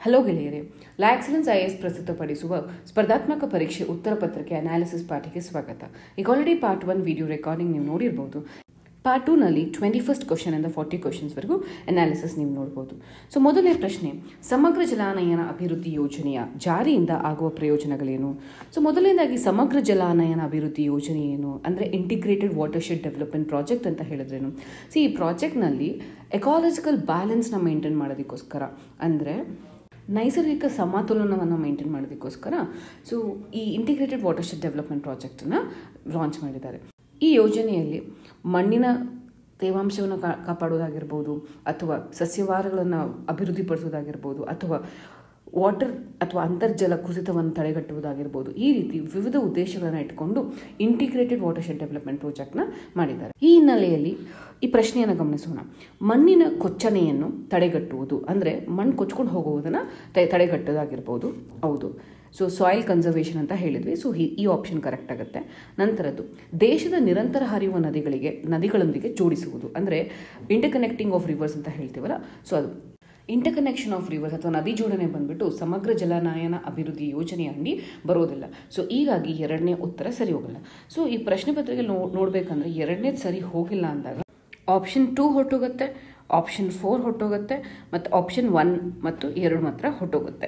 hello ಗೆಳೆಯರೆ ಲಾ excellence I S ಪ್ರಸ್ತುತಪಡಿಸುವ ಸ್ಪರ್ಧಾತ್ಮಕ ಪರೀಕ್ಷೆ ಉತ್ತರ ಪತ್ರಿಕೆ ಅನಾಲಿಸಿಸ್ ಪಾಠಕ್ಕೆ ಸ್ವಾಗತ ಈಗ already part one video recording ನೀವು ನೋಡಿರ್ಬೋದು ಪಾರ್ಟ್ ಟೂನಲ್ಲಿ ಟ್ವೆಂಟಿ ಫಸ್ಟ್ ಕ್ವಶನ್ ಇಂದ ಫಾರ್ಟಿ ಕ್ವಶನ್ಸ್ವರೆಗೂ ಅನಾಲಿಸಿಸ್ ನೀವು ನೋಡ್ಬೋದು ಸೊ ಮೊದಲನೇ ಪ್ರಶ್ನೆ ಸಮಗ್ರ ಜಲಾನಯನ ಅಭಿವೃದ್ಧಿ ಯೋಜನೆಯ ಜಾರಿಯಿಂದ ಆಗುವ ಪ್ರಯೋಜನಗಳೇನು ಸೊ ಮೊದಲನೇದಾಗಿ ಸಮಗ್ರ ಜಲಾನಯನ ಅಭಿವೃದ್ಧಿ ಯೋಜನೆ ಏನು ಅಂದರೆ integrated watershed development project ಅಂತ ಹೇಳಿದ್ರೇನು ಸಿ ಈ ಪ್ರಾಜೆಕ್ಟ್ನಲ್ಲಿ ಎಕಾಲಜಿಕಲ್ ಬ್ಯಾಲೆನ್ಸ್ನ ಮೇಂಟೈನ್ ಮಾಡೋದಕ್ಕೋಸ್ಕರ ಅಂದರೆ ನೈಸರ್ಗಿಕ ಸಮತೋಲನವನ್ನು ಮೇಂಟೈನ್ ಮಾಡೋದಕ್ಕೋಸ್ಕರ ಸೊ ಈ ಇಂಟಿಗ್ರೇಟೆಡ್ ವಾಟರ್ ಶೆಡ್ ಡೆವಲಪ್ಮೆಂಟ್ ಪ್ರಾಜೆಕ್ಟನ್ನು ಲಾಂಚ್ ಮಾಡಿದ್ದಾರೆ ಈ ಯೋಜನೆಯಲ್ಲಿ ಮಣ್ಣಿನ ತೇವಾಂಶವನ್ನು ಕಾ ಕಾಪಾಡೋದಾಗಿರ್ಬೋದು ಅಥವಾ ಸಸ್ಯವಾರಗಳನ್ನು ಅಭಿವೃದ್ಧಿಪಡಿಸೋದಾಗಿರ್ಬೋದು ಅಥವಾ ವಾಟರ್ ಅಥವಾ ಅಂತರ್ಜಲ ಕುಸಿತವನ್ನು ತಡೆಗಟ್ಟುವುದಾಗಿರ್ಬೋದು ಈ ರೀತಿ ವಿವಿಧ ಉದ್ದೇಶಗಳನ್ನು ಇಟ್ಕೊಂಡು ಇಂಟಿಗ್ರೇಟೆಡ್ ವಾಟರ್ ಶೆಡ್ ಡೆವಲಪ್ಮೆಂಟ್ ಪ್ರಾಜೆಕ್ಟ್ನ ಮಾಡಿದ್ದಾರೆ ಈ ಹಿನ್ನೆಲೆಯಲ್ಲಿ ಈ ಪ್ರಶ್ನೆಯನ್ನು ಗಮನಿಸೋಣ ಮಣ್ಣಿನ ಕೊಚ್ಚನೆಯನ್ನು ತಡೆಗಟ್ಟುವುದು ಅಂದರೆ ಮಣ್ಣು ಕೊಚ್ಕೊಂಡು ಹೋಗುವುದನ್ನು ತಡೆಗಟ್ಟೋದಾಗಿರ್ಬೋದು ಹೌದು ಸೊ ಸಾಯಿಲ್ ಕನ್ಸರ್ವೇಷನ್ ಅಂತ ಹೇಳಿದ್ವಿ ಸೊ ಈ ಆಪ್ಷನ್ ಕರೆಕ್ಟ್ ಆಗುತ್ತೆ ನಂತರದ್ದು ದೇಶದ ನಿರಂತರ ಹರಿಯುವ ನದಿಗಳಿಗೆ ನದಿಗಳೊಂದಿಗೆ ಜೋಡಿಸುವುದು ಅಂದರೆ ಇಂಟರ್ಕನೆಕ್ಟಿಂಗ್ ಆಫ್ ರಿವರ್ಸ್ ಅಂತ ಹೇಳ್ತೀವಲ್ಲ ಸೊ ಅದು ಇಂಟರ್ಕನೆಕ್ಷನ್ ಆಫ್ ರಿವರ್ಸ್ ಅಥವಾ ನದಿ ಜೋಡಣೆ ಬಂದ್ಬಿಟ್ಟು ಸಮಗ್ರ ಜಲನಯನ ಅಭಿವೃದ್ಧಿ ಯೋಜನೆಯಲ್ಲಿ ಬರೋದಿಲ್ಲ ಸೊ ಹೀಗಾಗಿ ಎರಡನೇ ಉತ್ತರ ಸರಿ ಹೋಗಲ್ಲ ಸೊ ಈ ಪ್ರಶ್ನೆ ಪತ್ರಿಕೆ ನೋ ನೋಡಬೇಕಂದ್ರೆ ಎರಡನೇದು ಸರಿ ಹೋಗಿಲ್ಲ ಅಂದಾಗ ಆಪ್ಷನ್ ಟೂ ಹೊಟ್ಟೋಗುತ್ತೆ ಆಪ್ಷನ್ ಫೋರ್ ಹೊಟ್ಟೋಗುತ್ತೆ ಮತ್ತು ಆಪ್ಷನ್ ಒನ್ ಮತ್ತು ಎರಡು ಮಾತ್ರ ಹೊಟ್ಟೋಗುತ್ತೆ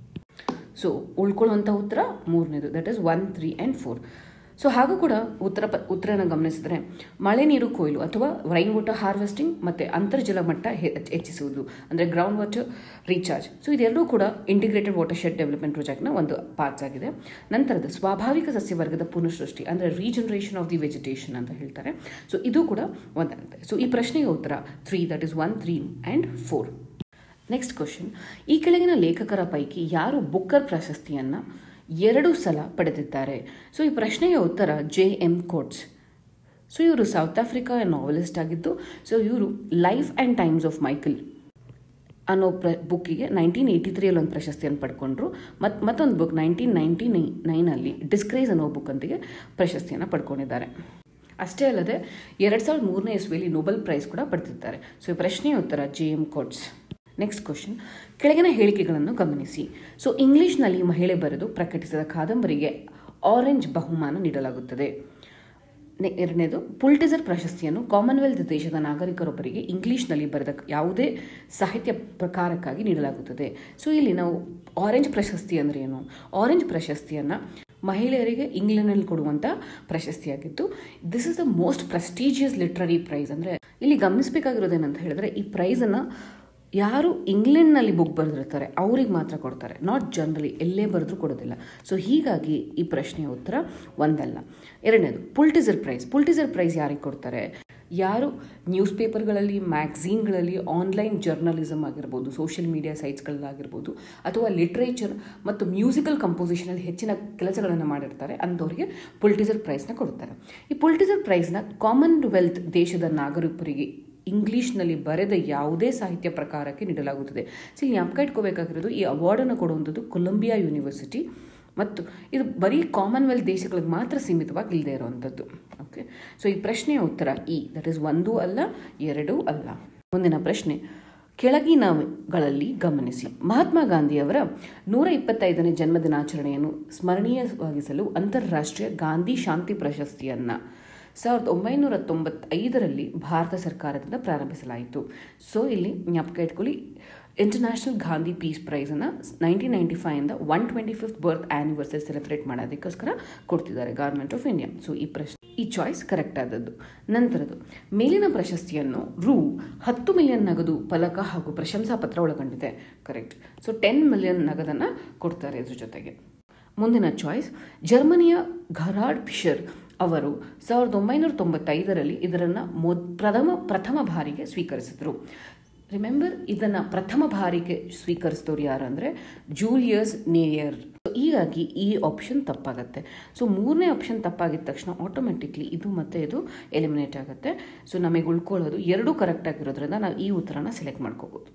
ಸೊ ಉಳ್ಕೊಳ್ಳುವಂಥ ಉತ್ತರ ಮೂರನೇದು that is one three and four so ಹಾಗೂ ಕೂಡ ಉತ್ತರ ಪ ಉತ್ತರನ ಗಮನಿಸಿದ್ರೆ ಮಳೆ ನೀರು ಕೊಯ್ಲು ಅಥವಾ ರೈನ್ ವಾಟರ್ ಹಾರ್ವೆಸ್ಟಿಂಗ್ ಮತ್ತು ಅಂತರ್ಜಲ ಮಟ್ಟ ಹೆಚ್ಚಿಸುವುದು ಅಂದರೆ ಗ್ರೌಂಡ್ ವಾಟರ್ ರೀಚಾರ್ಜ್ ಸೊ ಇದೆರಡೂ ಕೂಡ ಇಂಟಿಗ್ರೇಟೆಡ್ ವಾಟರ್ ಶೆಡ್ ಡೆವಲಪ್ಮೆಂಟ್ ಪ್ರಾಜೆಕ್ಟ್ನ ಒಂದು ಪಾರ್ಟ್ಸ್ ಆಗಿದೆ ನಂತರದ ಸ್ವಾಭಾವಿಕ ಸಸ್ಯವರ್ಗದ ಪುನಃಸೃಷ್ಟಿ ಅಂದರೆ ರೀಜನರೇಷನ್ ಆಫ್ ದಿ ವೆಜಿಟೇಷನ್ ಅಂತ ಹೇಳ್ತಾರೆ ಸೊ ಇದು ಕೂಡ ಒಂದಾಗುತ್ತೆ ಸೊ ಈ ಪ್ರಶ್ನೆಗೆ ಉತ್ತರ three that is one three and four next question ಈ ಕೆಳಗಿನ ಲೇಖಕರ ಪೈಕಿ ಯಾರು ಬುಕ್ಕರ್ ಪ್ರಶಸ್ತಿಯನ್ನು ಎರಡು ಸಲ ಪಡೆದಿದ್ದಾರೆ ಸೊ ಈ ಪ್ರಶ್ನೆಯ ಉತ್ತರ ಜೆ ಎಮ್ ಕೋಟ್ಸ್ ಸೊ ಇವರು ಸೌತ್ ಆಫ್ರಿಕಾ ನಾವೆಲಿಸ್ಟ್ ಆಗಿದ್ದು ಸೊ ಇವರು life and times of Michael ಅನ್ನೋ ಪ್ರ ಬುಕ್ಕಿಗೆ ನೈನ್ಟೀನ್ ಏಯ್ಟಿ ತ್ರೀಯಲ್ಲಿ ಒಂದು ಪ್ರಶಸ್ತಿಯನ್ನು ಪಡ್ಕೊಂಡ್ರು ಮತ್ತು ಮತ್ತೊಂದು ಬುಕ್ ನೈನ್ಟೀನ್ ನೈಂಟಿ ನೈ ನೈನಲ್ಲಿ ಡಿಸ್ಕ್ರೇಸ್ ಅನ್ನೋ ಬುಕ್ಕಂತಿಗೆ ಪ್ರಶಸ್ತಿಯನ್ನು ಪಡ್ಕೊಂಡಿದ್ದಾರೆ ಅಷ್ಟೇ ಅಲ್ಲದೆ ಎರಡು ಸಾವಿರದ ಮೂರನೇ ಇಸ್ವಿಯಲ್ಲಿ ನೊಬೆಲ್ ಪ್ರೈಸ್ ಕೂಡ ಪಡೆದಿದ್ದಾರೆ ಸೊ ಈ ಪ್ರಶ್ನೆಯ ಉತ್ತರ J M Coetzee next question ಕೆಳಗಿನ ಹೇಳಿಕೆಗಳನ್ನು ಗಮನಿಸಿ ಸೊ ಇಂಗ್ಲಿಷ್ನಲ್ಲಿ ಮಹಿಳೆ ಬರೆದು ಪ್ರಕಟಿಸಿದ ಕಾದಂಬರಿಗೆ ಆರೆಂಜ್ ಬಹುಮಾನ ನೀಡಲಾಗುತ್ತದೆ ಎರಡನೇದು ಪುಲ್ಟಿಸರ್ ಪ್ರಶಸ್ತಿಯನ್ನು ಕಾಮನ್ವೆಲ್ತ್ ದೇಶದ ನಾಗರಿಕರೊಬ್ಬರಿಗೆ ಇಂಗ್ಲಿಷ್ನಲ್ಲಿ ಬರೆದ ಯಾವುದೇ ಸಾಹಿತ್ಯ ಪ್ರಕಾರಕ್ಕಾಗಿ ನೀಡಲಾಗುತ್ತದೆ ಸೊ ಇಲ್ಲಿ ನಾವು ಆರೆಂಜ್ ಪ್ರಶಸ್ತಿ ಅಂದರೆ ಏನು ಆರೆಂಜ್ ಪ್ರಶಸ್ತಿಯನ್ನು ಮಹಿಳೆಯರಿಗೆ ಇಂಗ್ಲೆಂಡ್ನಲ್ಲಿ ಕೊಡುವಂಥ ಪ್ರಶಸ್ತಿಯಾಗಿದ್ದು this is the most prestigious literary prize ಅಂದರೆ ಇಲ್ಲಿ ಗಮನಿಸಬೇಕಾಗಿರೋದೇನಂತ ಹೇಳಿದ್ರೆ ಈ ಪ್ರೈಸನ್ನು ಯಾರು ಇಂಗ್ಲೆಂಡ್ನಲ್ಲಿ ಬುಕ್ ಬರೆದಿರ್ತಾರೆ ಅವ್ರಿಗೆ ಮಾತ್ರ ಕೊಡ್ತಾರೆ ನಾಟ್ ಜನರಲಿ ಎಲ್ಲೇ ಬರೆದ್ರೂ ಕೊಡೋದಿಲ್ಲ ಸೊ ಹೀಗಾಗಿ ಈ ಪ್ರಶ್ನೆಯ ಉತ್ತರ ಒಂದಲ್ಲ ಎರಡನೇದು ಪುಲ್ಟಿಸರ್ ಪ್ರೈಸ್ ಪುಲ್ಟಿಸರ್ ಪ್ರೈಸ್ ಯಾರಿಗೆ ಕೊಡ್ತಾರೆ ಯಾರು ನ್ಯೂಸ್ ಪೇಪರ್ಗಳಲ್ಲಿ ಮ್ಯಾಗ್ಝೀನ್ಗಳಲ್ಲಿ ಆನ್ಲೈನ್ ಜರ್ನಲಿಸಮ್ ಆಗಿರ್ಬೋದು ಸೋಷಿಯಲ್ ಮೀಡಿಯಾ ಸೈಟ್ಸ್ಗಳಲ್ಲಾಗಿರ್ಬೋದು ಅಥವಾ ಲಿಟ್ರೇಚರ್ ಮತ್ತು ಮ್ಯೂಸಿಕಲ್ ಕಂಪೋಸಿಷನಲ್ಲಿ ಹೆಚ್ಚಿನ ಕೆಲಸಗಳನ್ನು ಮಾಡಿರ್ತಾರೆ ಅಂಥವರಿಗೆ ಪುಲ್ಟಿಸರ್ ಪ್ರೈಸ್ನ ಕೊಡ್ತಾರೆ ಈ ಪುಲ್ಟಿಸರ್ ಪ್ರೈಸ್ನ ಕಾಮನ್ವೆಲ್ತ್ ದೇಶದ ನಾಗರಿಕರಿಗೆ ಇಂಗ್ಲೀಷ್ನಲ್ಲಿ ಬರೆದ ಯಾವುದೇ ಸಾಹಿತ್ಯ ಪ್ರಕಾರಕ್ಕೆ ನೀಡಲಾಗುತ್ತದೆ ಸೊ ಇಲ್ಲಿ ಜ್ಞಾಪಕ ಇಟ್ಕೋಬೇಕಾಗಿರೋದು ಈ ಅವಾರ್ಡನ್ನು ಕೊಡುವಂಥದ್ದು ಕೊಲಂಬಿಯಾ ಯೂನಿವರ್ಸಿಟಿ ಮತ್ತು ಇದು ಬರೀ ಕಾಮನ್ವೆಲ್ತ್ ದೇಶಗಳಿಗೆ ಮಾತ್ರ ಸೀಮಿತವಾಗಿ ಇಲ್ಲದೆ ಇರುವಂಥದ್ದು ಓಕೆ ಸೊ ಈ ಪ್ರಶ್ನೆಯ ಉತ್ತರ ಇ ದಟ್ ಈಸ್ ಒಂದು ಅಲ್ಲ ಎರಡೂ ಅಲ್ಲ ಮುಂದಿನ ಪ್ರಶ್ನೆ ಕೆಳಗಿನಗಳಲ್ಲಿ ಗಮನಿಸಿ ಮಹಾತ್ಮ ಗಾಂಧಿಯವರ ನೂರ ಇಪ್ಪತ್ತೈದನೇ ಜನ್ಮದಿನಾಚರಣೆಯನ್ನು ಸ್ಮರಣೀಯವಾಗಿಸಲು ಅಂತಾರಾಷ್ಟ್ರೀಯ ಗಾಂಧಿ ಶಾಂತಿ ಪ್ರಶಸ್ತಿಯನ್ನು ಸಾವಿರದ ಒಂಬೈನೂರ ತೊಂಬತ್ತೈದರಲ್ಲಿ ಭಾರತ ಸರ್ಕಾರದಿಂದ ಪ್ರಾರಂಭಿಸಲಾಯಿತು ಸೊ ಇಲ್ಲಿ ಜ್ಞಾಪಕ ಇಟ್ಕೊಳ್ಳಿ ಇಂಟರ್ನ್ಯಾಷನಲ್ ಗಾಂಧಿ ಪೀಸ್ ಪ್ರೈಸನ್ನು ನೈನ್ಟೀನ್ ನೈಂಟಿ ಫೈವಿಂದ one twenty fifth birth anniversary celebrate ಮಾಡೋದಕ್ಕೋಸ್ಕರ ಕೊಡ್ತಿದ್ದಾರೆ ಗೌರ್ಮೆಂಟ್ ಆಫ್ ಇಂಡಿಯಾ ಸೊ ಈ ಪ್ರಶ್ನೆ ಈ ಚಾಯ್ಸ್ ಕರೆಕ್ಟ್ ಆದದ್ದು ನಂತರದ್ದು ಮೇಲಿನ ಪ್ರಶಸ್ತಿಯನ್ನು ರು ಹತ್ತು ಮಿಲಿಯನ್ ನಗದು ಫಲಕ ಹಾಗೂ ಪ್ರಶಂಸಾ ಪತ್ರ ಒಳಗೊಂಡಿದೆ ಕರೆಕ್ಟ್ ಸೊ ಟೆನ್ ಮಿಲಿಯನ್ ನಗದನ್ನು ಕೊಡ್ತಾರೆ ಇದ್ರ ಜೊತೆಗೆ ಮುಂದಿನ ಚಾಯ್ಸ್ ಜರ್ಮನಿಯ ಘರಾಡ್ ಫಿಶರ್ ಅವರು ಸಾವಿರದ ಒಂಬೈನೂರ ತೊಂಬತ್ತೈದರಲ್ಲಿ ಇದನ್ನು ಮೊದ್ ಪ್ರಥಮ ಪ್ರಥಮ ಬಾರಿಗೆ ಸ್ವೀಕರಿಸಿದರು ರಿಮೆಂಬರ್ ಇದನ್ನು ಪ್ರಥಮ ಬಾರಿಗೆ ಸ್ವೀಕರಿಸಿದವರು ಯಾರು ಅಂದರೆ ಜೂಲಿಯಸ್ ನೇಯರ್ ಹೀಗಾಗಿ ಈ ಆಪ್ಷನ್ ತಪ್ಪಾಗುತ್ತೆ ಸೊ ಮೂರನೇ ಆಪ್ಷನ್ ತಪ್ಪಾಗಿದ ತಕ್ಷಣ ಆಟೋಮೆಟಿಕ್ಲಿ ಇದು ಮತ್ತು ಇದು ಎಲಿಮಿನೇಟ್ ಆಗುತ್ತೆ ಸೊ ನಮಗೆ ಉಳ್ಕೊಳ್ಳೋದು ಎರಡೂ ಕರೆಕ್ಟ್ ಆಗಿರೋದ್ರಿಂದ ನಾವು ಈ ಉತ್ತರನ ಸೆಲೆಕ್ಟ್ ಮಾಡ್ಕೋಬೋದು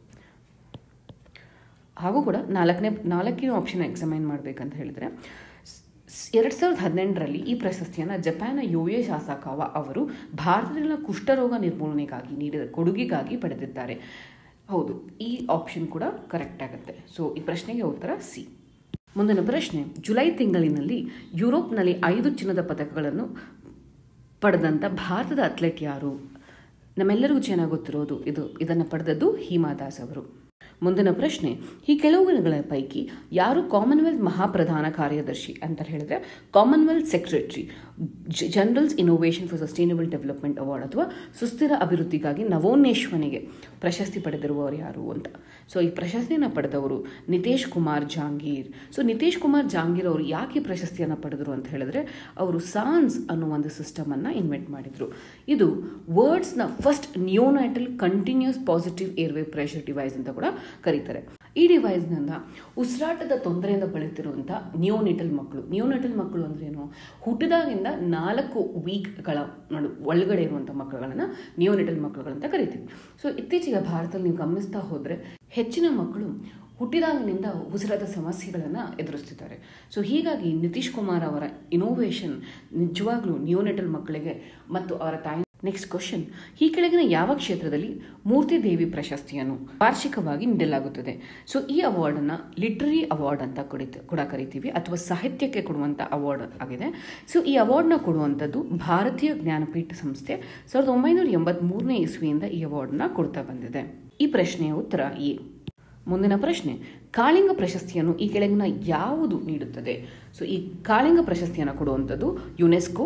ಹಾಗೂ ಕೂಡ ನಾಲ್ಕನೇ ನಾಲ್ಕನೇ ಆಪ್ಷನ್ ಎಕ್ಸಾಮೈನ್ ಮಾಡಬೇಕಂತ ಹೇಳಿದರೆ ಎರಡು ಸಾವಿರದ ಹದಿನೆಂಟರಲ್ಲಿ ಈ ಪ್ರಶಸ್ತಿಯನ್ನು ಜಪಾನ್ನ ಯೋಯೆ ಶಾಸಕಾವ ಅವರು ಭಾರತದಲ್ಲಿನ ಕುಷ್ಠರೋಗ ನಿರ್ಮೂಲನೆಗಾಗಿ ನೀಡಿದ ಕೊಡುಗೆಗಾಗಿ ಪಡೆದಿದ್ದಾರೆ ಹೌದು ಈ ಆಪ್ಷನ್ ಕೂಡ ಕರೆಕ್ಟ್ ಆಗುತ್ತೆ ಸೊ ಈ ಪ್ರಶ್ನೆಗೆ ಉತ್ತರ ಸಿ ಮುಂದಿನ ಪ್ರಶ್ನೆ ಜುಲೈ ತಿಂಗಳಿನಲ್ಲಿ ಯುರೋಪ್ನಲ್ಲಿ ಐದು ಚಿನ್ನದ ಪದಕಗಳನ್ನು ಪಡೆದಂಥ ಭಾರತದ ಅಥ್ಲೆಟ್ ಯಾರು ನಮ್ಮೆಲ್ಲರಿಗೂ ಚೆನ್ನಾಗಿ ಗೊತ್ತಿರೋದು ಇದು ಇದನ್ನು ಪಡೆದದ್ದು ಹಿಮಾ ದಾಸ್ ಅವರು ಮುಂದಿನ ಪ್ರಶ್ನೆ ಈ ಕೆಲವುಗಳ ಪೈಕಿ ಯಾರು ಕಾಮನ್ವೆಲ್ತ್ ಮಹಾಪ್ರಧಾನ ಕಾರ್ಯದರ್ಶಿ ಅಂತ ಹೇಳಿದ್ರೆ Commonwealth secretary general's innovation for sustainable development award ಅಥವಾ ಸುಸ್ಥಿರ ಅಭಿವೃದ್ಧಿಗಾಗಿ ನವೋನ್ಮೇಶ್ವನಿಗೆ ಪ್ರಶಸ್ತಿ ಪಡೆದಿರುವವರು ಯಾರು ಅಂತ ಸೊ ಈ ಪ್ರಶಸ್ತಿಯನ್ನು ಪಡೆದವರು ನಿತೇಶ್ ಕುಮಾರ್ ಜಾಂಗೀರ್ ಸೊ ನಿತೇಶ್ ಕುಮಾರ್ ಜಾಂಗೀರ್ ಅವರು ಯಾಕೆ ಪ್ರಶಸ್ತಿಯನ್ನು ಪಡೆದರು ಅಂತ ಹೇಳಿದ್ರೆ ಅವರು ಸಾನ್ಸ್ ಅನ್ನೋ ಒಂದು ಸಿಸ್ಟಮನ್ನು ಇನ್ವೆಂಟ್ ಮಾಡಿದರು ಇದು ವರ್ಡ್ಸ್ನ first neonatal continuous positive airway pressure device ಅಂತ ಕೂಡ ಕರೀತಾರೆ ಈ ಡಿವೈಸ್ನಿಂದ ಉಸಿರಾಟದ ತೊಂದರೆಯಿಂದ ಬಳಲ್ತಿರುವಂಥ ನಿಯೋನಿಟಲ್ ಮಕ್ಕಳು ನಿಯೋನಿಟಲ್ ಮಕ್ಕಳು ಅಂದ್ರೇನು ಹುಟ್ಟಿದಾಗಿಂದ ನಾಲ್ಕು ವೀಕ್ಗಳ ನಡು ಒಳಗಡೆ ಇರುವಂಥ ಮಕ್ಕಳುಗಳನ್ನು ನಿಯೋನಿಟಲ್ ಮಕ್ಕಳುಗಳಂತ ಕರಿತೀವಿ ಸೊ ಇತ್ತೀಚೆಗೆ ಭಾರತದಲ್ಲಿ ನೀವು ಗಮನಿಸ್ತಾ ಹೋದರೆ ಹೆಚ್ಚಿನ ಮಕ್ಕಳು ಹುಟ್ಟಿದಾಗಿನಿಂದ ಉಸಿರಾದ ಸಮಸ್ಯೆಗಳನ್ನು ಎದುರಿಸ್ತಿದ್ದಾರೆ ಸೊ ಹೀಗಾಗಿ ನಿತೀಶ್ ಕುಮಾರ್ ಅವರ ಇನೋವೇಷನ್ ನಿಜವಾಗ್ಲೂ ನಿಯೋನೆಟಲ್ ಮಕ್ಕಳಿಗೆ ಮತ್ತು ಅವರ ತಾಯಿ ನೆಕ್ಸ್ಟ್ ಕ್ವಶನ್ ಈ ಕೆಳಗಿನ ಯಾವ ಕ್ಷೇತ್ರದಲ್ಲಿ ಮೂರ್ತಿ ದೇವಿ ಪ್ರಶಸ್ತಿಯನ್ನು ವಾರ್ಷಿಕವಾಗಿ ನೀಡಲಾಗುತ್ತದೆ ಸೊ ಈ ಅವಾರ್ಡನ್ನು ಲಿಟ್ರರಿ ಅವಾರ್ಡ್ ಅಂತ ಕೂಡ ಕರಿತೀವಿ ಅಥವಾ ಸಾಹಿತ್ಯಕ್ಕೆ ಕೊಡುವಂಥ ಅವಾರ್ಡ್ ಆಗಿದೆ ಸೊ ಈ ಅವಾರ್ಡ್ನ ಕೊಡುವಂಥದ್ದು ಭಾರತೀಯ ಜ್ಞಾನಪೀಠ ಸಂಸ್ಥೆ ಸಾವಿರದ ಒಂಬೈನೂರ ಎಂಬತ್ಮೂರನೇ ಇಸ್ವಿಯಿಂದ ಈ ಅವಾರ್ಡ್ನ ಕೊಡ್ತಾ ಬಂದಿದೆ ಈ ಪ್ರಶ್ನೆಯ ಉತ್ತರ ಎ ಮುಂದಿನ ಪ್ರಶ್ನೆ ಕಾಳಿಂಗ ಪ್ರಶಸ್ತಿಯನ್ನು ಈ ಕೆಳಗಿನ ಯಾವುದು ನೀಡುತ್ತದೆ ಸೊ ಈ ಕಾಳಿಂಗ ಪ್ರಶಸ್ತಿಯನ್ನು ಕೊಡುವಂಥದ್ದು ಯುನೆಸ್ಕೋ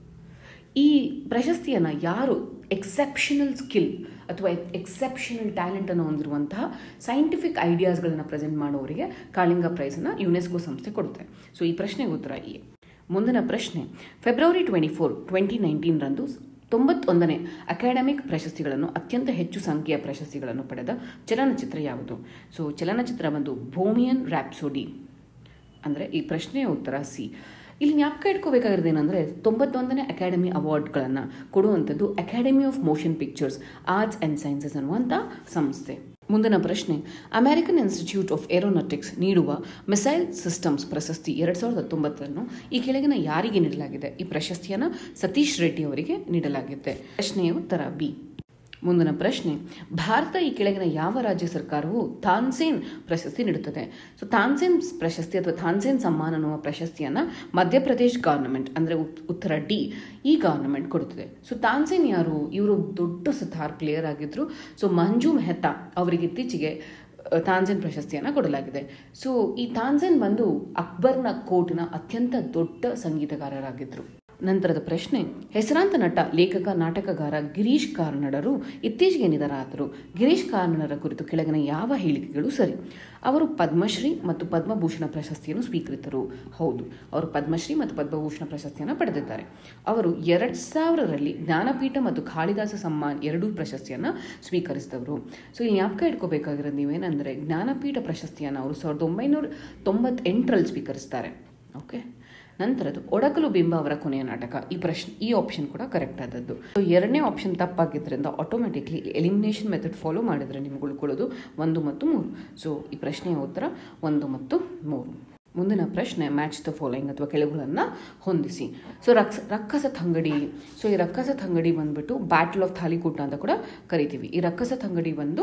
ಈ ಪ್ರಶಸ್ತಿಯನ್ನು ಯಾರು ಎಕ್ಸೆಪ್ಷನಲ್ ಸ್ಕಿಲ್ ಅಥವಾ ಎಕ್ಸೆಪ್ಷನಲ್ ಟ್ಯಾಲೆಂಟನ್ನು ಹೊಂದಿರುವಂತಹ ಸೈಂಟಿಫಿಕ್ ಐಡಿಯಾಸ್ಗಳನ್ನು ಪ್ರೆಸೆಂಟ್ ಮಾಡೋರಿಗೆ ಕಾಳಿಂಗ ಪ್ರೈಸನ್ನು ಯುನೆಸ್ಕೋ ಸಂಸ್ಥೆ ಕೊಡುತ್ತೆ ಸೊ ಈ ಪ್ರಶ್ನೆಗೆ ಉತ್ತರ ಈ ಮುಂದಿನ ಪ್ರಶ್ನೆ ಫೆಬ್ರವರಿ ಟ್ವೆಂಟಿ ಫೋರ್ ಟ್ವೆಂಟಿ ನೈನ್ಟೀನ್ರಂದು ತೊಂಬತ್ತೊಂದನೇ ಅಕಾಡೆಮಿಕ್ ಪ್ರಶಸ್ತಿಗಳನ್ನು ಅತ್ಯಂತ ಹೆಚ್ಚು ಸಂಖ್ಯೆಯ ಪ್ರಶಸ್ತಿಗಳನ್ನು ಪಡೆದ ಚಲನಚಿತ್ರ ಯಾವುದು ಸೊ ಚಲನಚಿತ್ರ ಬಂದು ಭೂಮಿಯನ್ ರ್ಯಾಪ್ಸೋಡಿ ಅಂದರೆ ಈ ಪ್ರಶ್ನೆಯ ಉತ್ತರ ಸಿ ಇಲ್ಲಿ ಜ್ಞಾಪಕ ಇಟ್ಕೋಬೇಕಾಗಿರೋದು ಏನಂದರೆ ತೊಂಬತ್ತೊಂದನೇ ಅಕಾಡೆಮಿ ಅವಾರ್ಡ್ಗಳನ್ನು ಕೊಡುವಂಥದ್ದು Academy of Motion Pictures Arts and Sciences ಅನ್ನುವಂಥ ಸಂಸ್ಥೆ ಮುಂದಿನ ಪ್ರಶ್ನೆ ಅಮೆರಿಕನ್ ಇನ್ಸ್ಟಿಟ್ಯೂಟ್ ಆಫ್ ಏರೋನಾಟಿಕ್ಸ್ ನೀಡುವ ಮಿಸೈಲ್ ಸಿಸ್ಟಮ್ಸ್ ಪ್ರಶಸ್ತಿ ಎರಡು ಸಾವಿರದ ಹತ್ತೊಂಬತ್ತನ್ನು ಈ ಕೆಳಗಿನ ಯಾರಿಗೆ ನೀಡಲಾಗಿದೆ ಈ ಪ್ರಶಸ್ತಿಯನ್ನು ಸತೀಶ್ ರೆಡ್ಡಿ ಅವರಿಗೆ ನೀಡಲಾಗಿದೆ ಪ್ರಶ್ನೆಯ ಉತ್ತರ ಬಿ ಮುಂದಿನ ಪ್ರಶ್ನೆ ಭಾರತ ಈ ಕೆಳಗಿನ ಯಾವ ರಾಜ್ಯ ಸರ್ಕಾರವು ತಾನ್ಸೇನ್ ಪ್ರಶಸ್ತಿ ನೀಡುತ್ತದೆ ಸೊ ತಾನ್ಸೇನ್ ಪ್ರಶಸ್ತಿ ಅಥವಾ ತಾನ್ಸೇನ್ ಸಮ್ಮಾನ್ ಅನ್ನುವ ಪ್ರಶಸ್ತಿಯನ್ನು ಮಧ್ಯಪ್ರದೇಶ್ ಗವರ್ನಮೆಂಟ್ ಅಂದರೆ ಉತ್ತರ ಡಿ ಈ ಗವರ್ನಮೆಂಟ್ ಕೊಡುತ್ತದೆ ಸೊ ತಾನ್ಸೇನ್ ಯಾರು ಇವರು ದೊಡ್ಡ ಸತಾರ್ ಪ್ಲೇಯರ್ ಆಗಿದ್ರು ಸೊ ಮಂಜು ಮೆಹ್ತಾ ಅವರಿಗೆ ಇತ್ತೀಚೆಗೆ ತಾನ್ಸೇನ್ ಪ್ರಶಸ್ತಿಯನ್ನು ಕೊಡಲಾಗಿದೆ ಸೊ ಈ ತಾನ್ಸೇನ್ ಬಂದು ಅಕ್ಬರ್ನ ಕೋರ್ಟ್ನ ಅತ್ಯಂತ ದೊಡ್ಡ ಸಂಗೀತಗಾರರಾಗಿದ್ದರು ನಂತರದ ಪ್ರಶ್ನೆ ಹೆಸರಾಂತ ನಟ ಲೇಖಕ ನಾಟಕಗಾರ ಗಿರೀಶ್ ಕಾರ್ನಡರು ಇತ್ತೀಚೆಗೆ ನಿಧನರಾದರು ಗಿರೀಶ್ ಕಾರ್ನಡರ ಕುರಿತು ಕೆಳಗಿನ ಯಾವ ಹೇಳಿಕೆಗಳು ಸರಿ ಅವರು ಪದ್ಮಶ್ರೀ ಮತ್ತು ಪದ್ಮಭೂಷಣ ಪ್ರಶಸ್ತಿಯನ್ನು ಸ್ವೀಕರಿತರು ಹೌದು ಅವರು ಪದ್ಮಶ್ರೀ ಮತ್ತು ಪದ್ಮಭೂಷಣ ಪ್ರಶಸ್ತಿಯನ್ನು ಪಡೆದಿದ್ದಾರೆ ಅವರು ಎರಡು ಸಾವಿರರಲ್ಲಿ ಜ್ಞಾನಪೀಠ ಮತ್ತು ಕಾಳಿದಾಸ ಸಮ್ಮಾನ್ ಎರಡೂ ಪ್ರಶಸ್ತಿಯನ್ನು ಸ್ವೀಕರಿಸಿದವರು ಸೊ ಈ ಜ್ಞಾಪಕ ಇಟ್ಕೋಬೇಕಾಗಿರೋದು ನೀವೇನೆಂದರೆ ಜ್ಞಾನಪೀಠ ಪ್ರಶಸ್ತಿಯನ್ನು ಅವರು ಸಾವಿರದ ಒಂಬೈನೂರ ತೊಂಬತ್ತೆಂಟರಲ್ಲಿ ಸ್ವೀಕರಿಸ್ತಾರೆ ಓಕೆ ನಂತರದ್ದು ಒಡಕಲು ಬಿಂಬ ಅವರ ಕೊನೆಯ ನಾಟಕ ಈ ಪ್ರಶ್ನೆ ಈ ಆಪ್ಷನ್ ಕೂಡ ಕರೆಕ್ಟ್ ಆದದ್ದು ಸೊ ಎರಡನೇ ಆಪ್ಷನ್ ತಪ್ಪಾಗಿದ್ದರಿಂದ ಆಟೋಮೆಟಿಕ್ಲಿ ಎಲಿಮಿನೇಷನ್ ಮೆಥಡ್ ಫಾಲೋ ಮಾಡಿದರೆ ನಿಮ್ಗೆ ಉಳ್ಕೊಳ್ಳೋದು ಒಂದು ಮತ್ತು ಮೂರು ಸೊ ಈ ಪ್ರಶ್ನೆಯ ಉತ್ತರ ಒಂದು ಮತ್ತು ಮೂರು ಮುಂದಿನ ಪ್ರಶ್ನೆ ಮ್ಯಾಚ್ ದ ಫಾಲೋಯಿಂಗ್ ಅಥವಾ ಕೆಳಗುಗಳನ್ನು ಹೊಂದಿಸಿ ಸೊ ರಕ್ಸ ರಕ್ಕಸ ತಂಗಡಿ ಸೊ ಈ ರಕ್ಕಸ ತಂಗಡಿ ಬಂದ್ಬಿಟ್ಟು ಬ್ಯಾಟಲ್ ಆಫ್ ಥಾಲಿಕೂಟ ಅಂತ ಕೂಡ ಕರಿತೀವಿ ಈ ರಕ್ಕಸ ತಂಗಡಿ ಬಂದು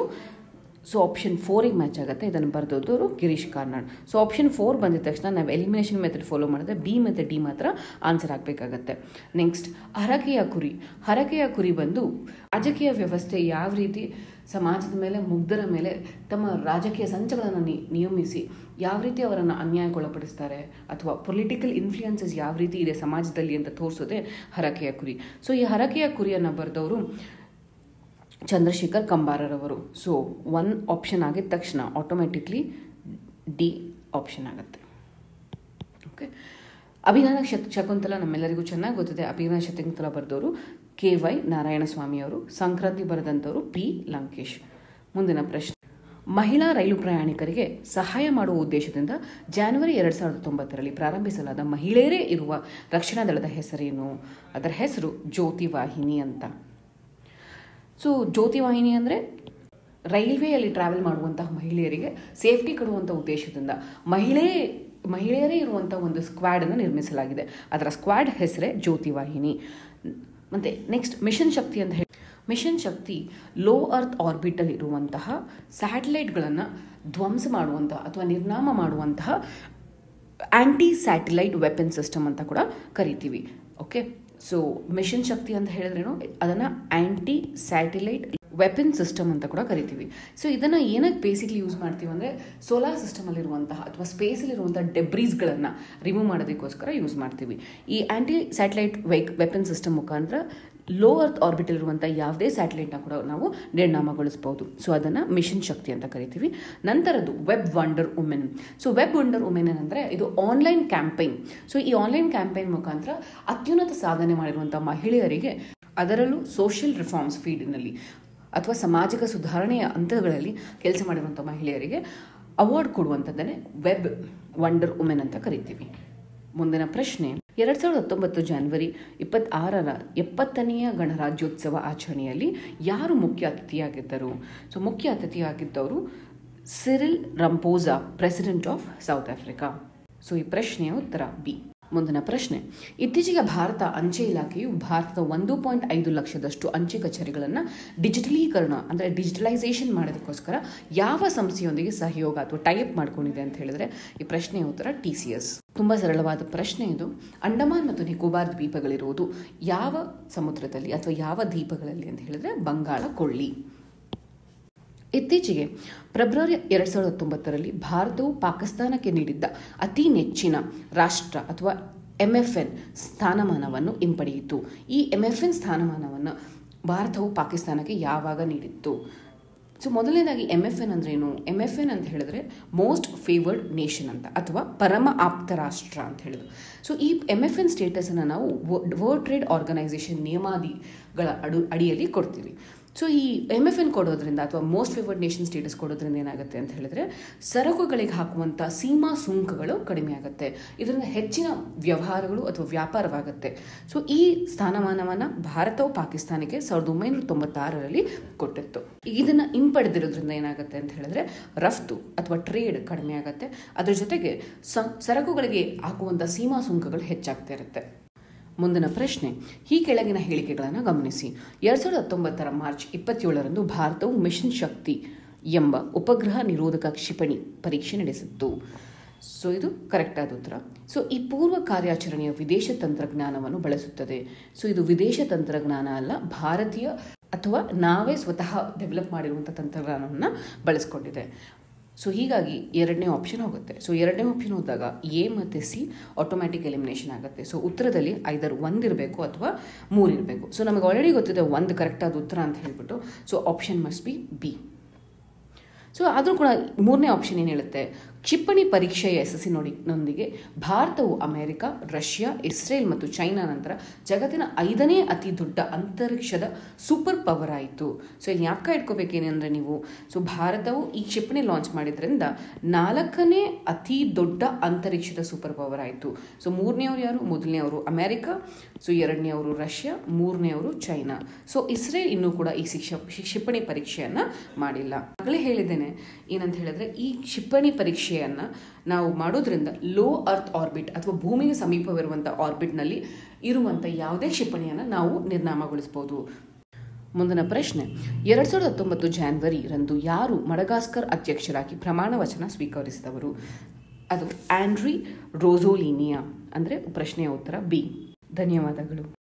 ಸೊ ಆಪ್ಷನ್ ಫೋರಿಗೆ ಮ್ಯಾಚ್ ಆಗುತ್ತೆ ಇದನ್ನು ಬರೆದವರು Girish Karnad so option four ಬಂದಿದ ತಕ್ಷಣ ನಾವು ಎಲಿಮಿನೇಷನ್ ಮೆಥಡ್ ಫಾಲೋ ಮಾಡಿದ್ರೆ ಬಿ ಮತ್ತು ಡಿ ಮಾತ್ರ ಆನ್ಸರ್ ಆಗಬೇಕಾಗತ್ತೆ ನೆಕ್ಸ್ಟ್ ಹರಕೆಯ ಕುರಿ ಹರಕೆಯ ಕುರಿ ಬಂದು ರಾಜಕೀಯ ವ್ಯವಸ್ಥೆ ಯಾವ ರೀತಿ ಸಮಾಜದ ಮೇಲೆ ಮುಗ್ಧರ ಮೇಲೆ ತಮ್ಮ ರಾಜಕೀಯ ಸಂಚಗಳನ್ನು ನಿಯಮಿಸಿ ಯಾವ ರೀತಿ ಅವರನ್ನು ಅನ್ಯಾಯಕ್ಕೊಳಪಡಿಸ್ತಾರೆ ಅಥವಾ ಪೊಲಿಟಿಕಲ್ ಇನ್ಫ್ಲೂಯೆನ್ಸಸ್ ಯಾವ ರೀತಿ ಇದೆ ಸಮಾಜದಲ್ಲಿ ಅಂತ ತೋರಿಸೋದೇ ಹರಕೆಯ ಕುರಿ ಸೊ ಈ ಹರಕೆಯ ಕುರಿಯನ್ನು ಬರೆದವರು ಚಂದ್ರಶೇಖರ್ ಕಂಬಾರರವರು ಸೊ ಒನ್ ಆಪ್ಷನ್ ಆಗಿದ ತಕ್ಷಣ ಆಟೋಮೆಟಿಕ್ಲಿ ಡಿ ಆಪ್ಷನ್ ಆಗುತ್ತೆ ಓಕೆ ಅಭಿಜ್ಞಾನ ಶತ್ ಶಕುಂತಲ ನಮ್ಮೆಲ್ಲರಿಗೂ ಚೆನ್ನಾಗಿ ಗೊತ್ತಿದೆ ಅಭಿಜ್ಞಾನ ಶಕುಂತಲ ಬರೆದವರು ಕೆ ವೈ ನಾರಾಯಣಸ್ವಾಮಿಯವರು ಸಂಕ್ರಾಂತಿ ಬರೆದಂಥವರು ಪಿ ಲಂಕೇಶ್ ಮುಂದಿನ ಪ್ರಶ್ನೆ ಮಹಿಳಾ ರೈಲು ಪ್ರಯಾಣಿಕರಿಗೆ ಸಹಾಯ ಮಾಡುವ ಉದ್ದೇಶದಿಂದ ಜಾನ್ವರಿ ಎರಡು ಸಾವಿರದ ತೊಂಬತ್ತರಲ್ಲಿ ಪ್ರಾರಂಭಿಸಲಾದ ಮಹಿಳೆಯರೇ ಇರುವ ರಕ್ಷಣಾ ದಳದ ಹೆಸರೇನು ಅದರ ಹೆಸರು ಜ್ಯೋತಿ ವಾಹಿನಿ ಅಂತ ಸೊ ಜ್ಯೋತಿ ವಾಹಿನಿ ಅಂದರೆ ರೈಲ್ವೆಯಲ್ಲಿ ಟ್ರಾವೆಲ್ ಮಾಡುವಂತಹ ಮಹಿಳೆಯರಿಗೆ ಸೇಫ್ಟಿ ಕೊಡುವಂಥ ಉದ್ದೇಶದಿಂದ ಮಹಿಳೆ ಮಹಿಳೆಯರೇ ಇರುವಂಥ ಒಂದು ಸ್ಕ್ವಾಡನ್ನು ನಿರ್ಮಿಸಲಾಗಿದೆ ಅದರ ಸ್ಕ್ವಾಡ್ ಹೆಸರೇ ಜ್ಯೋತಿ ವಾಹಿನಿ ಮತ್ತು ನೆಕ್ಸ್ಟ್ ಮಿಷನ್ ಶಕ್ತಿ ಅಂತ ಹೇಳಿ mission Shakti low earth orbital ಇರುವಂತಹ ಸ್ಯಾಟಲೈಟ್ಗಳನ್ನು ಧ್ವಂಸ ಮಾಡುವಂತಹ ಅಥವಾ ನಿರ್ನಾಮ ಮಾಡುವಂತಹ ಆ್ಯಂಟಿ ಸ್ಯಾಟಲೈಟ್ ವೆಪನ್ ಸಿಸ್ಟಮ್ ಅಂತ ಕೂಡ ಕರಿತೀವಿ ಓಕೆ ಸೊ ಮಿಷನ್ ಶಕ್ತಿ ಅಂತ ಹೇಳಿದ್ರೇನು ಅದನ್ನು ಆ್ಯಂಟಿ ಸ್ಯಾಟಲೈಟ್ ವೆಪನ್ ಸಿಸ್ಟಮ್ ಅಂತ ಕೂಡ ಕರಿತೀವಿ ಸೊ ಇದನ್ನು ಏನಕ್ಕೆ ಬೇಸಿಕ್ಲಿ ಯೂಸ್ ಮಾಡ್ತೀವಿ ಅಂದರೆ ಸೋಲಾರ್ ಸಿಸ್ಟಮಲ್ಲಿರುವಂತಹ ಅಥವಾ ಸ್ಪೇಸಲ್ಲಿರುವಂಥ ಡೆಬ್ರೀಸ್ಗಳನ್ನು ರಿಮೂವ್ ಮಾಡೋದಕ್ಕೋಸ್ಕರ ಯೂಸ್ ಮಾಡ್ತೀವಿ ಈ ಆ್ಯಂಟಿ ಸ್ಯಾಟಲೈಟ್ ವೈಕ್ ವೆಪನ್ ಸಿಸ್ಟಮ್ ಮುಖಾಂತರ ಲೋ ಅರ್ತ್ ಆರ್ಬಿಟಲ್ ಇರುವಂಥ ಯಾವುದೇ ಸ್ಯಾಟಲೈಟ್ನ ಕೂಡ ನಾವು ನಿರ್ನಾಮಗೊಳಿಸ್ಬೋದು ಸೊ ಅದನ್ನು ಮಿಷನ್ ಶಕ್ತಿ ಅಂತ ಕರಿತೀವಿ ನಂತರದ್ದು web wonder women so web wonder women ಏನಂದರೆ ಇದು ಆನ್ಲೈನ್ ಕ್ಯಾಂಪೈನ್ ಸೊ ಈ ಆನ್ಲೈನ್ ಕ್ಯಾಂಪೈನ್ ಮುಖಾಂತರ ಅತ್ಯುನ್ನತ ಸಾಧನೆ ಮಾಡಿರುವಂಥ ಮಹಿಳೆಯರಿಗೆ ಅದರಲ್ಲೂ ಸೋಷಿಯಲ್ ರಿಫಾರ್ಮ್ಸ್ ಫೀಲ್ಡ್ನಲ್ಲಿ ಅಥವಾ ಸಾಮಾಜಿಕ ಸುಧಾರಣೆಯ ಹಂತಗಳಲ್ಲಿ ಕೆಲಸ ಮಾಡಿರುವಂಥ ಮಹಿಳೆಯರಿಗೆ ಅವಾರ್ಡ್ ಕೊಡುವಂಥದ್ದನ್ನೇ ವೆಬ್ ವಂಡರ್ ವುಮೆನ್ ಅಂತ ಕರಿತೀವಿ ಮುಂದಿನ ಪ್ರಶ್ನೆ ಎರಡು ಸಾವಿರದ ಹತ್ತೊಂಬತ್ತು ಜನವರಿ ಇಪ್ಪತ್ತಾರರ ಎಪ್ಪತ್ತನೆಯ ಗಣರಾಜ್ಯೋತ್ಸವ ಆಚರಣೆಯಲ್ಲಿ ಯಾರು ಮುಖ್ಯ ಅತಿಥಿಯಾಗಿದ್ದರು ಸೊ ಮುಖ್ಯ ಅತಿಥಿಯಾಗಿದ್ದವರು Cyril Ramaphosa president of South Africa so ಈ ಪ್ರಶ್ನೆಯ ಉತ್ತರ ಬಿ ಮುಂದಿನ ಪ್ರಶ್ನೆ ಇತ್ತೀಚೆಗೆ ಭಾರತ ಅಂಚೆ ಇಲಾಖೆಯು ಭಾರತದ ಒಂದು ಪಾಯಿಂಟ್ ಐದು ಲಕ್ಷದಷ್ಟು ಅಂಚೆ ಕಚೇರಿಗಳನ್ನು ಡಿಜಿಟಲೀಕರಣ ಅಂದರೆ ಡಿಜಿಟಲೈಸೇಷನ್ ಮಾಡೋದಕ್ಕೋಸ್ಕರ ಯಾವ ಸಂಸ್ಥೆಯೊಂದಿಗೆ ಸಹಯೋಗ ಅಥವಾ ಟೈಅಪ್ ಮಾಡ್ಕೊಂಡಿದೆ ಅಂತ ಹೇಳಿದ್ರೆ ಈ ಪ್ರಶ್ನೆಯ ಉತ್ತರ ಟಿ ಸಿ ಎಸ್ ತುಂಬ ಸರಳವಾದ ಪ್ರಶ್ನೆ ಇದು ಅಂಡಮಾನ್ ಮತ್ತು ನಿಕೋಬಾರ್ ದ್ವೀಪಗಳಿರುವುದು ಯಾವ ಸಮುದ್ರದಲ್ಲಿ ಅಥವಾ ಯಾವ ದ್ವೀಪಗಳಲ್ಲಿ ಅಂತ ಹೇಳಿದ್ರೆ ಬಂಗಾಳ ಕೊಳ್ಳಿ ಇತ್ತೀಚೆಗೆ ಫೆಬ್ರವರಿ ಎರಡು ಸಾವಿರದ ಹತ್ತೊಂಬತ್ತರಲ್ಲಿ ಭಾರತವು ಪಾಕಿಸ್ತಾನಕ್ಕೆ ನೀಡಿದ್ದ ಅತಿ ನೆಚ್ಚಿನ ರಾಷ್ಟ್ರ ಅಥವಾ ಎಮ್ ಎಫ್ ಎನ್ ಸ್ಥಾನಮಾನವನ್ನು ಹಿಂಪಡೆಯಿತು ಈ ಎಮ್ ಎಫ್ ಎನ್ ಸ್ಥಾನಮಾನವನ್ನು ಭಾರತವು ಪಾಕಿಸ್ತಾನಕ್ಕೆ ಯಾವಾಗ ನೀಡಿತ್ತು ಸೊ ಮೊದಲನೇದಾಗಿ ಎಮ್ ಎಫ್ ಎನ್ ಅಂದ್ರೇನು ಎಮ್ ಎಫ್ ಎನ್ ಅಂತ ಹೇಳಿದ್ರೆ ಮೋಸ್ಟ್ ಫೇವರ್ಡ್ ನೇಷನ್ ಅಂತ ಅಥವಾ ಪರಮ ಆಪ್ತ ರಾಷ್ಟ್ರ ಅಂತ ಹೇಳಿದ್ರು ಸೊ ಈ ಎಮ್ ಎಫ್ ಎನ್ ಸ್ಟೇಟಸನ್ನು ನಾವು ವರ್ಲ್ಡ್ ಟ್ರೇಡ್ ಆರ್ಗನೈಸೇಷನ್ ನಿಯಮಾದಿಗಳ ಅಡು ಅಡಿಯಲ್ಲಿ ಕೊಡ್ತೀವಿ ಸೊ ಈ ಎಮ್ ಎಫ್ ಎನ್ ಕೊಡೋದ್ರಿಂದ ಅಥವಾ ಮೋಸ್ಟ್ ಫೇವರ್ಡ್ ನೇಷನ್ ಸ್ಟೇಟಸ್ ಕೊಡೋದ್ರಿಂದ ಏನಾಗುತ್ತೆ ಅಂತ ಹೇಳಿದ್ರೆ ಸರಕುಗಳಿಗೆ ಹಾಕುವಂಥ ಸೀಮಾ ಸುಂಕಗಳು ಕಡಿಮೆ ಆಗುತ್ತೆ ಇದರಿಂದ ಹೆಚ್ಚಿನ ವ್ಯವಹಾರಗಳು ಅಥವಾ ವ್ಯಾಪಾರವಾಗುತ್ತೆ ಸೊ ಈ ಸ್ಥಾನಮಾನವನ್ನು ಭಾರತವು ಪಾಕಿಸ್ತಾನಕ್ಕೆ ಸಾವಿರದ ಒಂಬೈನೂರ ತೊಂಬತ್ತಾರರಲ್ಲಿ ಕೊಟ್ಟಿತ್ತು ಇದನ್ನು ಹಿಂಪಡೆದಿರೋದ್ರಿಂದ ಏನಾಗುತ್ತೆ ಅಂತ ಹೇಳಿದ್ರೆ ರಫ್ತು ಅಥವಾ ಟ್ರೇಡ್ ಕಡಿಮೆ ಆಗುತ್ತೆ ಅದರ ಜೊತೆಗೆ ಸರಕುಗಳಿಗೆ ಹಾಕುವಂಥ ಸೀಮಾ ಸುಂಕಗಳು ಹೆಚ್ಚಾಗ್ತಾ ಇರುತ್ತೆ ಮುಂದಿನ ಪ್ರಶ್ನೆ ಈ ಕೆಳಗಿನ ಹೇಳಿಕೆಗಳನ್ನು ಗಮನಿಸಿ ಎರಡು ಸಾವಿರದ ಹತ್ತೊಂಬತ್ತರ ಮಾರ್ಚ್ ಇಪ್ಪತ್ತೇಳರಂದು ಭಾರತವು ಮಿಷನ್ ಶಕ್ತಿ ಎಂಬ ಉಪಗ್ರಹ ನಿರೋಧಕ ಕ್ಷಿಪಣಿ ಪರೀಕ್ಷೆ ನಡೆಸಿತ್ತು ಸೊ ಇದು ಕರೆಕ್ಟ್ ಆದ ಉತ್ತರ ಸೊ ಈ ಪೂರ್ವ ಕಾರ್ಯಾಚರಣೆಯ ವಿದೇಶ ತಂತ್ರಜ್ಞಾನವನ್ನು ಬಳಸುತ್ತದೆ ಸೊ ಇದು ವಿದೇಶ ತಂತ್ರಜ್ಞಾನ ಅಲ್ಲ ಭಾರತೀಯ ಅಥವಾ ನಾವೇ ಸ್ವತಃ ಡೆವಲಪ್ ಮಾಡಿರುವಂಥ ತಂತ್ರಜ್ಞಾನವನ್ನು ಬಳಸ್ಕೊಂಡಿದೆ ಸೊ ಹೀಗಾಗಿ ಎರಡನೇ ಆಪ್ಷನ್ ಹೋಗುತ್ತೆ ಸೊ ಎರಡನೇ ಆಪ್ಷನ್ ಹೋದಾಗ ಎ ಮತ್ತು ಸಿ ಆಟೋಮ್ಯಾಟಿಕ್ ಎಲಿಮಿನೇಷನ್ ಆಗುತ್ತೆ ಸೊ ಉತ್ತರದಲ್ಲಿ ಐದರ್ ಒಂದಿರಬೇಕು ಅಥವಾ ಮೂರಿರಬೇಕು ಸೊ ನಮಗೆ ಆಲ್ರೆಡಿ ಗೊತ್ತಿದೆ ಒಂದು ಕರೆಕ್ಟಾದ ಉತ್ತರ ಅಂತ ಹೇಳ್ಬಿಟ್ಟು so option must be B so ಆದರೂ ಕೂಡ ಮೂರನೇ ಆಪ್ಷನ್ ಏನು ಹೇಳುತ್ತೆ ಕ್ಷಿಪಣಿ ಪರೀಕ್ಷೆಯ ಯಶಸ್ಸಿನೊಡಿ ನೊಂದಿಗೆ ಭಾರತವು ಅಮೆರಿಕ ರಷ್ಯಾ ಇಸ್ರೇಲ್ ಮತ್ತು ಚೈನಾ ನಂತರ ಜಗತ್ತಿನ ಐದನೇ ಅತಿ ದೊಡ್ಡ ಅಂತರಿಕ್ಷದ ಸೂಪರ್ ಪವರ್ ಆಯಿತು ಸೊ ಇಲ್ಲಿ ಜ್ಞಾಪಕ ಇಟ್ಕೋಬೇಕೇನೆಂದರೆ ನೀವು ಸೊ ಭಾರತವು ಈ ಕ್ಷಿಪಣಿ ಲಾಂಚ್ ಮಾಡಿದ್ರಿಂದ ನಾಲ್ಕನೇ ಅತಿ ದೊಡ್ಡ ಅಂತರಿಕ್ಷದ ಸೂಪರ್ ಪವರ್ ಆಯಿತು ಸೊ ಮೂರನೇವರು ಯಾರು ಮೊದಲನೇವರು ಅಮೆರಿಕ ಸೊ ಎರಡನೇವರು ರಷ್ಯಾ ಮೂರನೇವರು ಚೈನಾ ಸೊ ಇಸ್ರೇಲ್ ಇನ್ನೂ ಕೂಡ ಈ ಶಿಕ್ಷ ಕ್ಷಿಪಣಿ ಪರೀಕ್ಷೆಯನ್ನು ಮಾಡಿಲ್ಲ ಆಗಲೇ ಹೇಳಿದ್ದೇನೆ ಏನಂತ ಹೇಳಿದ್ರೆ ಈ ಕ್ಷಿಪಣಿ ಪರೀಕ್ಷೆಯನ್ನು ನಾವು ಮಾಡೋದ್ರಿಂದ ಲೋ ಅರ್ತ್ ಆರ್ಬಿಟ್ ಅಥವಾ ಭೂಮಿಗೆ ಸಮೀಪವಿರುವಂಥ ಆರ್ಬಿಟ್ನಲ್ಲಿ ಇರುವಂಥ ಯಾವುದೇ ಕ್ಷಿಪಣಿಯನ್ನು ನಾವು ನಿರ್ನಾಮಗೊಳಿಸ್ಬೋದು ಮುಂದಿನ ಪ್ರಶ್ನೆ ಎರಡು ಸಾವಿರದ ಹತ್ತೊಂಬತ್ತು ಜಾನ್ವರಿ ರಂದು ಯಾರು ಮಡಗಾಸ್ಕರ್ ಅಧ್ಯಕ್ಷರಾಗಿ ಪ್ರಮಾಣ ವಚನ ಸ್ವೀಕರಿಸಿದವರು ಅದು ಆಂಡ್ರಿ ರೋಸೋಲಿನಿಯಾ ಅಂದರೆ ಪ್ರಶ್ನೆಯ ಉತ್ತರ ಬಿ ಧನ್ಯವಾದಗಳು